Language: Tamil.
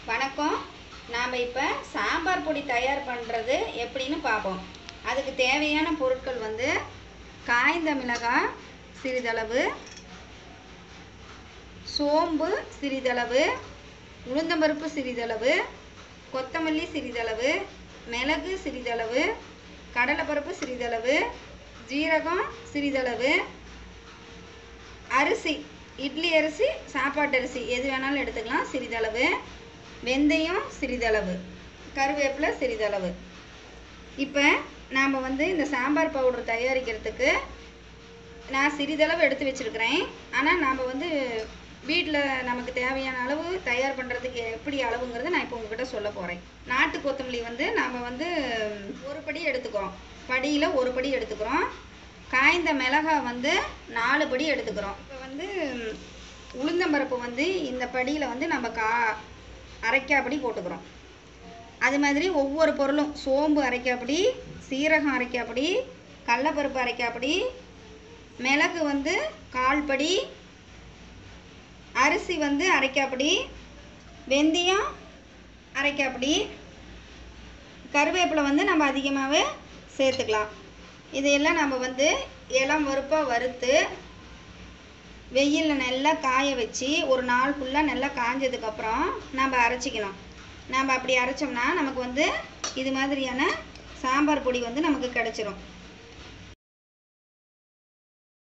வணக்கம் நாம் இப்போ சாம்பார் பொடி தயார் பண்ணுறது எப்படின்னு பார்ப்போம் அதுக்கு தேவையான பொருட்கள் வந்து காய்ந்த மிளகாய் சிறிதளவு சோம்பு சிறிதளவு உளுந்தம்பருப்பு சிறிதளவு கொத்தமல்லி சிறிதளவு மிளகு சிறிதளவு கடலைப்பருப்பு சிறிதளவு ஜீரகம் சிறிதளவு அரிசி இட்லி அரிசி சாப்பாட்டு அரிசி எது வேணாலும் எடுத்துக்கலாம் சிறிதளவு வெந்தயம் சிறிதளவு கருவேப்பிலை சிறிதளவு இப்போ நாம் வந்து இந்த சாம்பார் பவுடர் தயாரிக்கிறதுக்கு நான் சிறிதளவு எடுத்து வச்சுருக்கிறேன் ஆனால் நாம் வந்து வீட்டில் நமக்கு தேவையான அளவு தயார் பண்ணுறதுக்கு எப்படி அளவுங்கிறத நான் இப்போ உங்ககிட்ட சொல்ல போகிறேன் நாட்டு கொத்தமல்லி வந்து நாம் வந்து ஒரு படி எடுத்துக்கிறோம் படியில் ஒரு படி எடுத்துக்கிறோம் காய்ந்த மிளகாய் வந்து நாலு படி எடுத்துக்கிறோம் இப்போ வந்து ம், உளுந்தம்பருப்பு வந்து இந்த படியில் வந்து நம்ம கா அரைக்காப்படி போட்டுக்கிறோம் அது மாதிரி ஒவ்வொரு பொருளும் சோம்பு அரைக்காப்படி சீரகம் அரைக்காப்படி கடலப்பருப்பு அரைக்காப்படி மிளகு வந்து கால் படி அரிசி வந்து அரைக்காப்படி வெந்தயம் அரைக்காப்படி கருவேப்பிலை வந்து நம்ம அதிகமாகவே சேர்த்துக்கலாம் இதையெல்லாம் நம்ம வந்து இளம் வறுப்பாக வறுத்து வெயிலில் நல்லா காய வச்சு ஒரு நாள் ஃபுல்லாக நல்லா காஞ்சதுக்கப்புறம் நம்ம அரைச்சிக்கணும் நம்ம அப்படி அரைச்சோம்னா நமக்கு வந்து இது மாதிரியான சாம்பார் பொடி வந்து நமக்கு கிடச்சிரும்